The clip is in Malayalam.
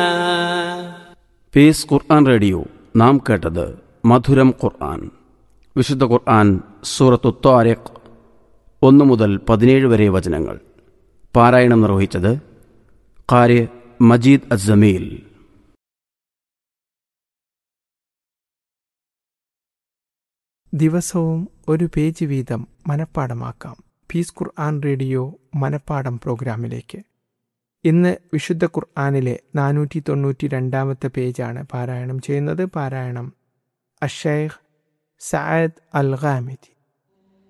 പീസ് ഖുർആൻ റേഡിയോ നാം കേട്ടത് മധുരം ഖുർആൻ വിശുദ്ധ ഖുർആൻ സൂറത്തു ത്വാരിഖ് ഒന്ന് മുതൽ പതിനേഴ് വരെ വചനങ്ങൾ പാരായണം നിർവഹിച്ചത് ഖാരി മജീദ് അസ്സമീൽ ദിവസവും ഒരു പേജ് വീതം മനഃപ്പാടമാക്കാം പീസ് ഖുർആൻ റേഡിയോ മനഃപ്പാടം പ്രോഗ്രാമിലേക്ക് ഇന്ന് വിശുദ്ധ ഖുർആാനിലെ നാനൂറ്റി തൊണ്ണൂറ്റി രണ്ടാമത്തെ പേജാണ് പാരായണം ചെയ്യുന്നത് പാരായണം അഷൈഖ് സയദ് അൽ ഖാമിദി